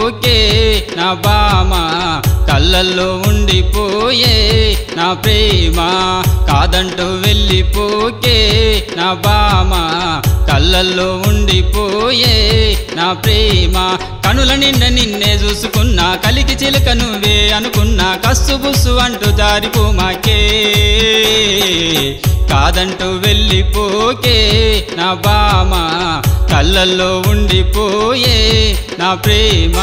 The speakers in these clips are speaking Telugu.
ఉండిపోకే నా బామ కళ్ళల్లో ఉండిపోయే నా ప్రేమ కాదంటూ వెళ్ళిపోకే నా బామ కళ్ళల్లో ఉండిపోయే నా ప్రేమ కనుల నిండా నిన్నే చూసుకున్నా కలికి చిలుక నువ్వే అనుకున్నా కస్సు బుస్సు అంటూ జారిపోమాకే కాదంటూ వెళ్ళిపోకే నా బామ కళ్ళల్లో ఉండిపోయే నా ప్రేమ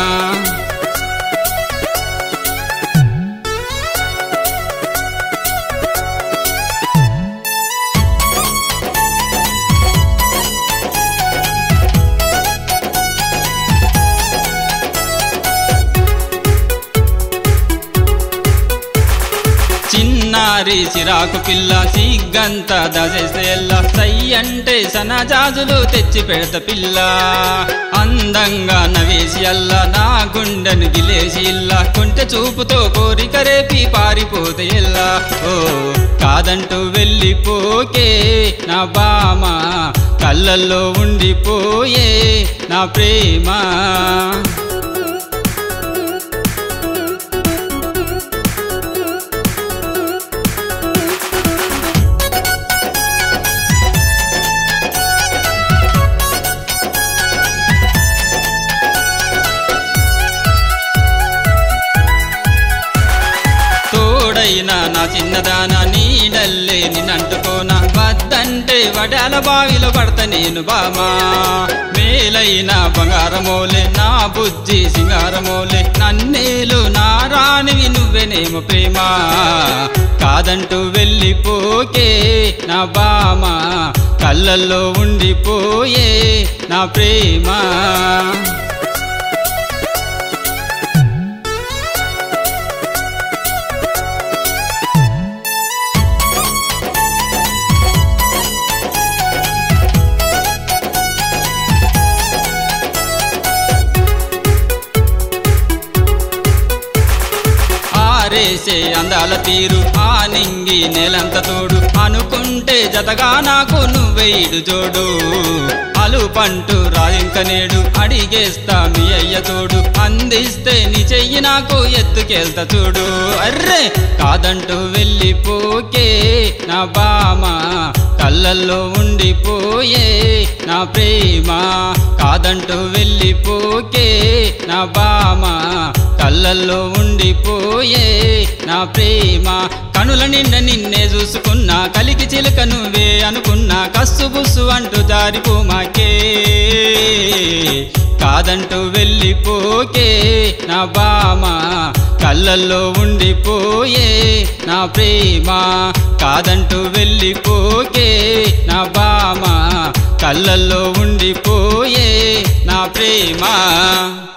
చిన్నారి చిరాకు పిల్ల సిగ్గంత దశెల్ల సై అంటే సనజాజులు తెచ్చి పెడత పిల్ల అందంగా నవేసి అల్ల నా గుండెను గిలేసి ఇల్ల కొంటె చూపుతో కోరిక రేపి పారిపోతే ఎల్లా ఓ కాదంటూ వెళ్ళిపోకే నా బామ కళ్ళల్లో ఉండిపోయే నా ప్రేమ తోడైన నా చిన్నదాన నీడల్లే నిన్నంటుకోన వద్దంటే వడాల బావిలో పడత నేను బామా మేలైన బంగారమోలే నా బుజ్జి సింగారమోలే నన్నేలు నా రాణివి నువ్వెనేమో ప్రేమ కాదంటూ వెళ్ళిపోకే నా బామ కళ్ళల్లో ఉండిపోయే నా ప్రేమ ఆరేసే అందాల తీరు ఆ నింగి నేలంత తోడు అనుకుంటే జతగా నాకు నువ్వేడు జోడు అలు పంటు రాయింక నేడు అడిగేస్తా మీ అయ్య తోడు అందిస్తే నీ చెయ్యి నాకు ఎత్తుకెళ్తా చూడు అర్రే కాదంటూ వెళ్ళిపోకే నా బామ కళ్ళల్లో ఉండిపోయే నా ప్రేమ కాదంటూ వెళ్ళిపోకే నా బామ కళ్ళల్లో ఉండిపోయే నా ప్రేమ కనుల నిండా నిన్నే చూసుకున్నా కలికి చిలుక నువ్వే అనుకున్నా కస్సు బుస్సు అంటూ జారిపోమాకే కాదంటూ వెళ్ళిపోకే నా బామ కళ్ళల్లో ఉండిపోయే నా ప్రేమ కాదంటూ వెళ్ళిపోకే నా బామ కళ్ళల్లో ఉండిపోయే నా ప్రేమ